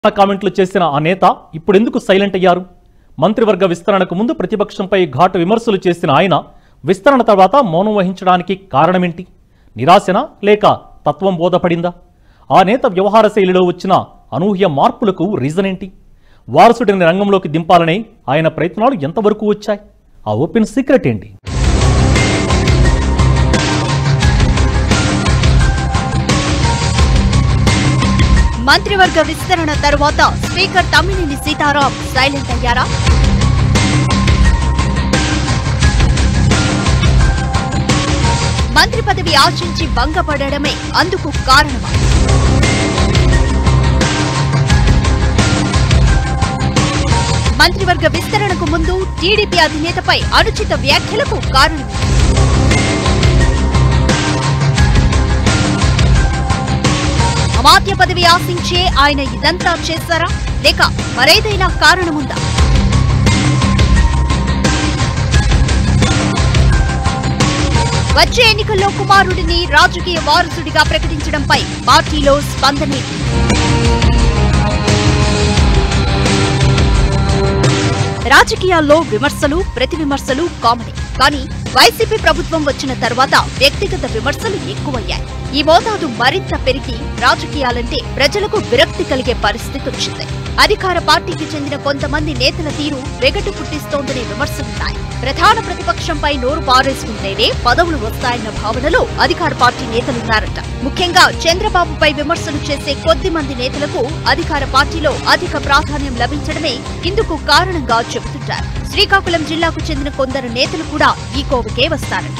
కామెంట్లు చేసిన ఆ నేత ఇప్పుడెందుకు సైలెంట్ అయ్యారు మంత్రివర్గ విస్తరణకు ముందు ప్రతిపక్షంపై ఘాటు విమర్శలు చేసిన ఆయన విస్తరణ తర్వాత మౌనం వహించడానికి కారణమేంటి నిరాశనా లేక తత్వం బోధపడిందా ఆ నేత వ్యవహార శైలిలో వచ్చిన అనూహ్య మార్పులకు రీజన్ ఏంటి వారసుడిని రంగంలోకి దింపాలనే ఆయన ప్రయత్నాలు ఎంతవరకు వచ్చాయి ఆ ఓపెన్ సీక్రెట్ ఏంటి మంత్రివర్గ విస్తరణ తరువాత స్పీకర్ తమ్మినేని సీతారాం సైలెంట్ అయ్యారా మంత్రి పదవి ఆశించి భంగపడడమే అందుకు కారణమా మంత్రివర్గ విస్తరణకు ముందు టీడీపీ అధినేతపై అనుచిత వ్యాఖ్యలకు కారణం అమాత్య పదవి ఆశించే ఆయన ఇదంతా చేశారా లేక మరేదైనా కారణముందా వచ్చే ఎన్నికల్లో కుమారుడిని రాజకీయ వారసుడిగా ప్రకటించడంపై పార్టీలో స్పందనేంటి రాజకీయాల్లో విమర్శలు ప్రతి విమర్శలు కామనే కానీ వైసీపీ ప్రభుత్వం వచ్చిన తర్వాత వ్యక్తిగత విమర్శలు ఎక్కువయ్యాయి ఈ మోతాదు మరింత పెరిగి రాజకీయాలంటే ప్రజలకు విరక్తి కలిగే పరిస్థితి వచ్చింది అధికార పార్టీకి చెందిన కొంతమంది నేతల తీరు వెగటు పుట్టిస్తోందనే విమర్శలున్నాయి ప్రధాన ప్రతిపక్షంపై నోరు పారేసుకుంటేనే పదవులు వస్తాయన్న భావనలో అధికార పార్టీ నేతలున్నారట ముఖ్యంగా చంద్రబాబుపై విమర్శలు చేసే కొద్ది మంది నేతలకు అధికార పార్టీలో అధిక ప్రాధాన్యం లభించడమే ఇందుకు కారణంగా చెబుతుంటారు శ్రీకాకుళం జిల్లాకు చెందిన కొందరు నేతలు కూడా ఈ కోవకే వస్తారట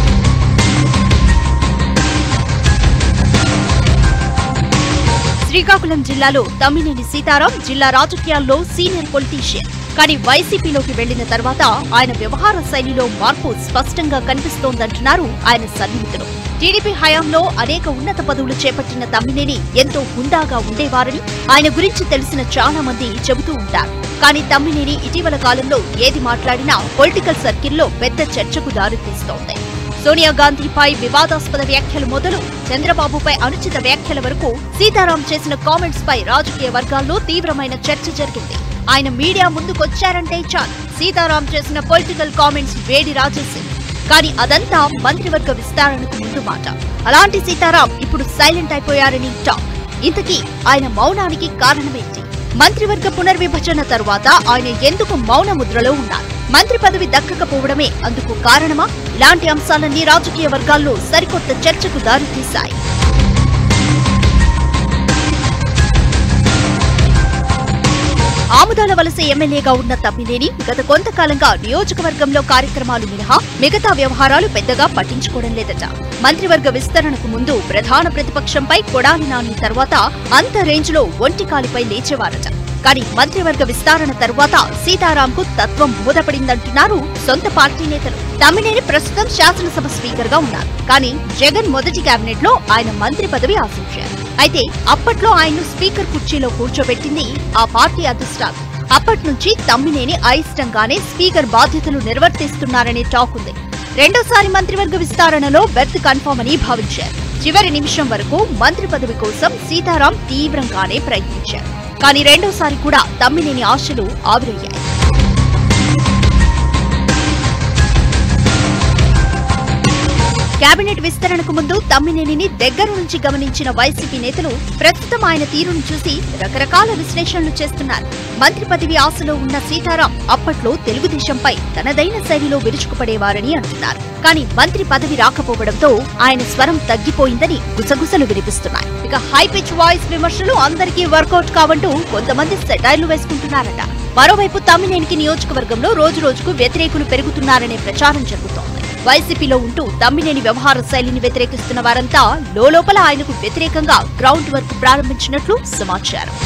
శ్రీకాకుళం జిల్లాలో తమ్మినేని సీతారాం జిల్లా రాజకీయాల్లో సీనియర్ పొలిటీషియన్ కానీ వైసీపీలోకి వెళ్లిన తర్వాత ఆయన వ్యవహార శైలిలో మార్పు స్పష్టంగా కనిపిస్తోందంటున్నారు ఆయన సన్నిహితులు టీడీపీ హయాంలో అనేక ఉన్నత పదవులు చేపట్టిన తమ్మినేని ఎంతో హుందాగా ఉండేవారని ఆయన గురించి తెలిసిన చాలా మంది చెబుతూ ఉంటారు కానీ తమ్మినేని ఇటీవల కాలంలో ఏది మాట్లాడినా పొలిటికల్ సర్కిల్లో పెద్ద చర్చకు దారితీస్తోంది సోనియా గాంధీపై వివాదాస్పద వ్యాఖ్యలు మొదలు చంద్రబాబుపై అనుచిత వ్యాఖ్యల వరకు సీతారాం చేసిన కామెంట్స్ పై రాజకీయ వర్గాల్లో తీవ్రమైన చర్చ జరిగింది ఆయన మీడియా ముందుకొచ్చారంటే చాలు సీతారాం చేసిన పొలిటికల్ కామెంట్స్ వేడి రాజేసింది కానీ అదంతా మంత్రివర్గ విస్తరణకు ముందు మాట అలాంటి సీతారాం ఇప్పుడు సైలెంట్ అయిపోయారని టాక్ ఇంతకీ ఆయన మౌనానికి కారణమేంటి మంత్రివర్గ పునర్విభజన తరువాత ఆయన ఎందుకు మౌన ముద్రలో ఉన్నారు మంత్రి పదవి దక్కకపోవడమే అందుకు కారణమా ఇలాంటి అంశాలన్నీ రాజకీయ వర్గాల్లో సరికొత్త చర్చకు దారితీశాయి ఆముదాల వలస ఎమ్మెల్యేగా ఉన్న తమ్మినేని గత కొంతకాలంగా నియోజకవర్గంలో కార్యక్రమాలు మినహా మిగతా వ్యవహారాలు పెద్దగా పట్టించుకోవడం లేదట మంత్రివర్గ విస్తరణకు ముందు ప్రధాన ప్రతిపక్షంపై కొడాలి నాని తర్వాత అంత రేంజ్ లో ఒంటికాలిపై లేచేవారట కానీ మంత్రివర్గ విస్తరణ తరువాత సీతారాంకు తత్వం బోధపడిందంటున్నారు సొంత పార్టీ నేతలు తమ్మినేని ప్రస్తుతం శాసనసభ స్పీకర్ గా ఉన్నారు కానీ జగన్ మొదటి కేబినెట్ లో ఆయన మంత్రి పదవి ఆశించారు అయితే అప్పట్లో ఆయన్ను స్పీకర్ కుర్చీలో కూర్చోబెట్టింది ఆ పార్టీ అధిష్టానం అప్పటి నుంచి తమ్మినేని అయిష్టంగానే స్పీకర్ బాధ్యతలు నిర్వర్తిస్తున్నారనే టాక్ ఉంది రెండోసారి మంత్రివర్గ విస్తరణలో బెర్త్ కన్ఫర్మ్ అని భావించారు చివరి నిమిషం వరకు మంత్రి పదవి కోసం సీతారాం తీవ్రంగానే ప్రయత్నించారు కానీ రెండోసారి కూడా తమ్మినేని ఆశలు ఆవిరయ్యాయి కేబినెట్ విస్తరణకు ముందు తమ్మినేనిని దగ్గర నుంచి గమనించిన వైసీపీ నేతలు ప్రస్తుతం ఆయన తీరును చూసి రకరకాల విశ్లేషణలు చేస్తున్నారు మంత్రి పదవి ఆశలో ఉన్న సీతారాం అప్పట్లో తెలుగుదేశంపై తనదైన శైలిలో విరుచుకుపడేవారని అంటున్నారు కానీ మంత్రి పదవి రాకపోవడంతో ఆయన స్వరం తగ్గిపోయిందని గుసగుసలు వినిపిస్తున్నాయి ఇక హై పిచ్ వాయిస్ విమర్శలు అందరికీ వర్కౌట్ కావంటూ కొంతమంది సెటైర్లు వేసుకుంటున్నారట మరోవైపు తమ్మినేనికి నియోజకవర్గంలో రోజు రోజుకు వ్యతిరేకులు పెరుగుతున్నారనే ప్రచారం జరుగుతోంది వైసీపీలో ఉంటూ తమ్మినేని వ్యవహార శైలిని వ్యతిరేకిస్తున్న వారంతా లోపల ఆయనకు వ్యతిరేకంగా గ్రౌండ్ వర్క్ ప్రారంభించినట్లు సమాచారం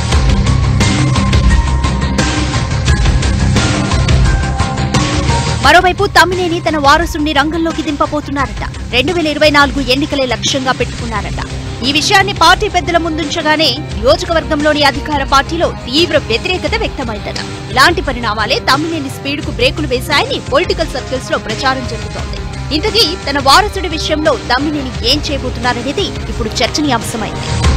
మరోవైపు తమ్మినేని తన వారసుణ్ణి రంగంలోకి దింపబోతున్నారట రెండు వేల ఇరవై నాలుగు ఎన్నికలే లక్ష్యంగా పెట్టుకున్నారట ఈ విషయాన్ని పార్టీ పెద్దల ముందుంచగానే నియోజకవర్గంలోని అధికార పార్టీలో తీవ్ర వ్యతిరేకత వ్యక్తమైందట ఇలాంటి పరిణామాలే తమ్మినేని స్పీడ్ కు బ్రేకులు వేశాయని పొలిటికల్ సర్కిల్స్ లో ప్రచారం జరుగుతోంది ఇంతకీ తన వారసుడి విషయంలో తమ్మినేని ఏం చేయబోతున్నారనేది ఇప్పుడు చర్చనీయాంశమైంది